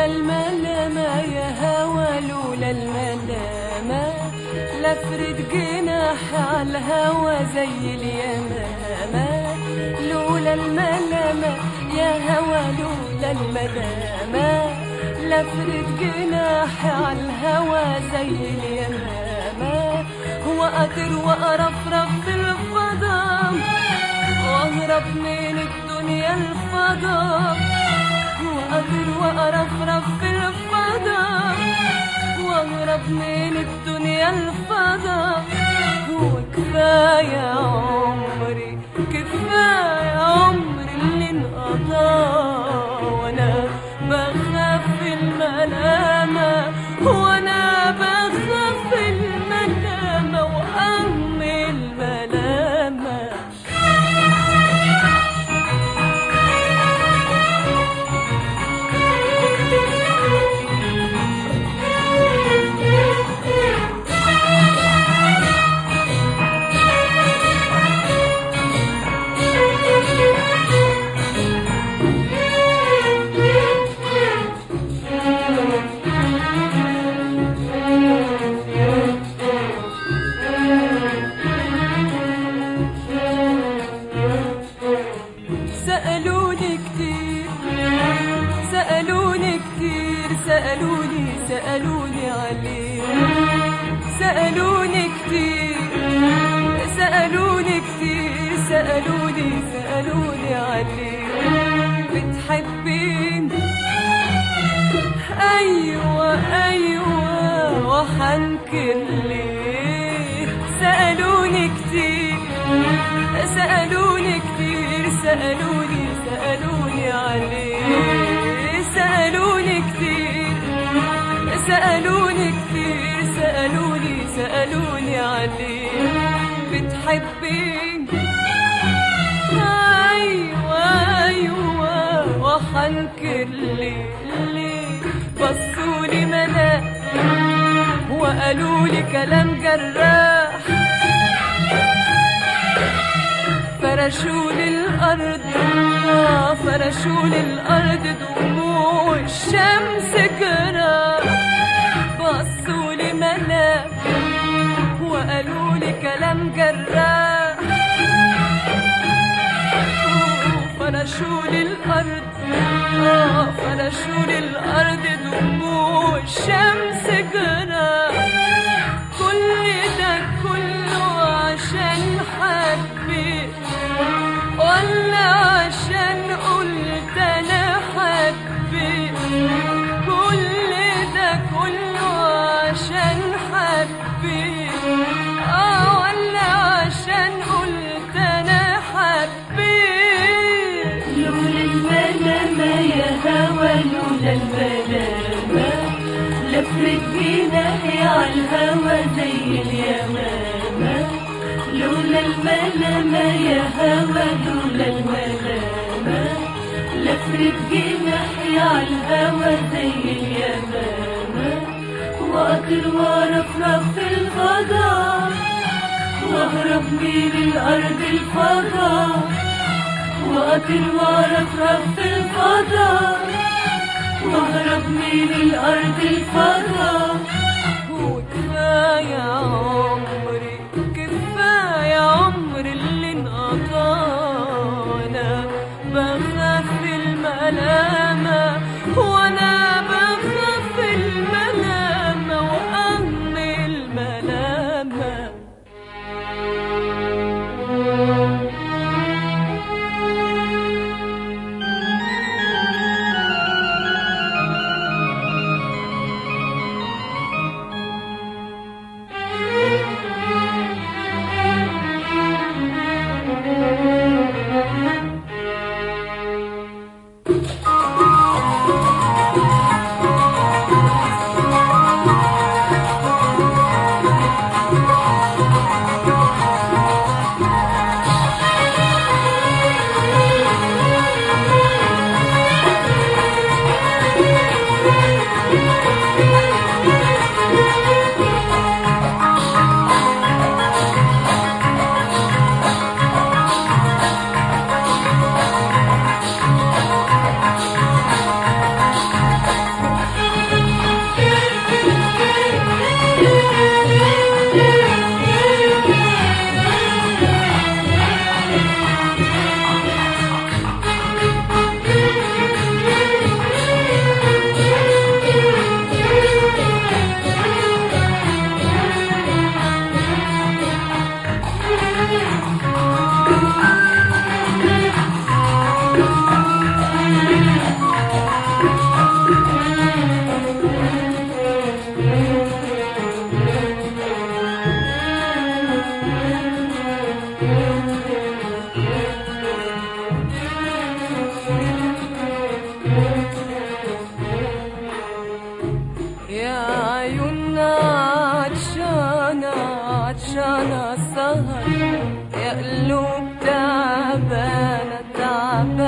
لولا الملامة يا هوى لولا الملامة لفرد جناح على الهوى زي اليمامة لولا الملامة يا هوى لولا الملامة لفرد جناح على الهوى زي اليمامة وأطير وأرفرف في الفضاء وأهرب من الدنيا الفضاء وأطير وأرفرف في الفضاء وأهرب من الدنيا الفضاء وكفاية عمري كفاية عمري اللي انقضى وأنا بخاف الملامة وأنا بخاف الملامة وأم الملامة سألوني كتير سألوني كتير سألوني سألوني عليه سألوني كتير سألوني كتير سألوني سألوني عليه بتحبيني أيوة أيوة وحنكر ليه سألوني كتير سألوني كتير سألوني سألوني عليه سألوني كتير سألوني كتير سألوني سألوني عليه بتحبيني أيوة أيوة وحنكر ليه ليه بصولي مناخ وقالوا لي كلام جراح فرشوا للأرض آه، فرشوا للأرض دموع الشمس جراح بصوا لي ملاك وقالوا لي كلام جراح فرشوا للأرض آه فرشوا للأرض دموع الشمس جراح كل ده كله عشان حبيت ولا عشان قلت أنا حبيت كل ده كله عشان حبيت اه ولا عشان قلت أنا حبيت لولا الملامة يا هوى لولا الملامة لفت جناحي عالهوى زي اليمامة لولا الملامة يا هوى لولا الملامة لفت جناحي عالهوى زي اليمامة وأطير وأرفرف في الفضاء وأهرب من الأرض الفضاء وأطير وأرفرف في الفضاء وأهرب من الأرض الفضاء وكفاية عمري كفاية عمري اللي انقضى أنا بخاف الملامة وأنا بخاف الملامة وأم الملامة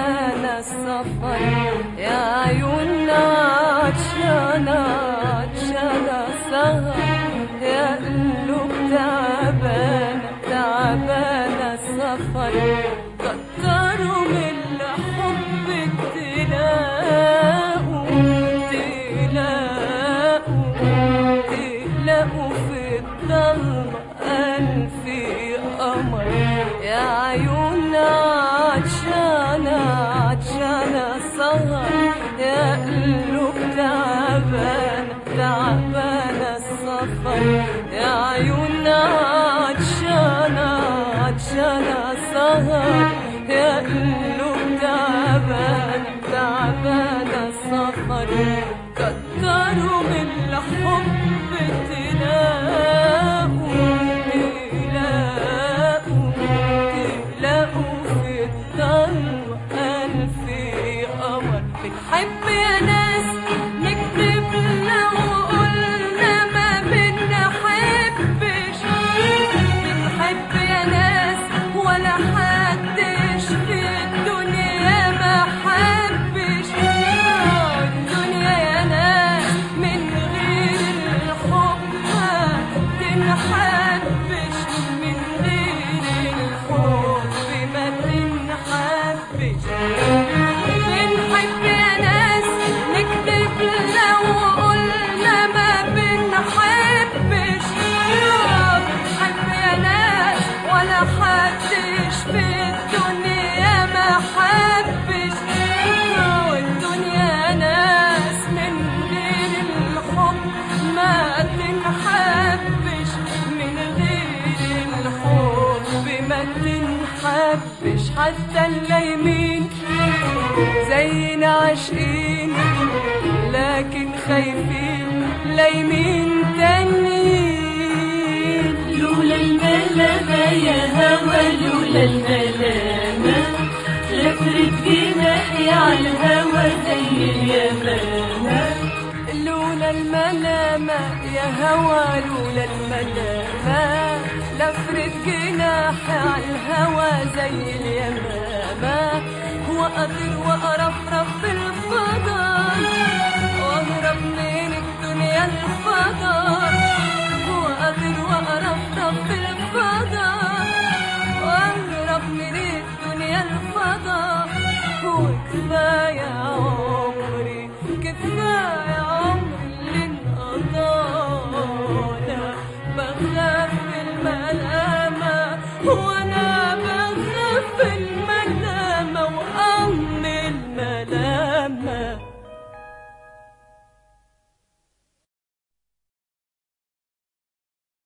تعبانة السفر يا عيوننا عطشانة عطشانة سهر يا قلوب تعبانة تعبانة السفر كتروا من الحب تلاقوا تلاقوا تلاقوا في الضلمة ألف قمر يا عيوننا عطشانة عطشانة سهر يا قلوب تعبانة تعبانة السفر يا عيوننا عطشانة عطشانة سهر يا قلوب تعبانة تعبانة السفر كتروا من الحب تلاقوا تلاقوا تلاقوا في الضلمة ألف قمر بنحب يا ناس نكتب لو قلنا ما بنحبش بنحب يا ناس ولا حدش في الدنيا ما حبش الدنيا يا ناس من غير الحب ما تنحبش من غير الحب ما تنحبش بنحب يا ناس نكتب لو قلنا ما بنحبش بنحب يا ناس ولا حدش في الدنيا ما حبش والدنيا ناس من غير الحب ما تنحبش من غير الحب ما تنحبش حتى اللايمين زينا عاشقين لكن خايفين لايمين تانيين لولا الملامة يا هوى لولا الملامة لفرت جناحي على الهوى زي اليمامة لولا الملامة يا هوى لولا الملامة لفرت جناحي على الهوى زي اليمامة وأطير وأرفرف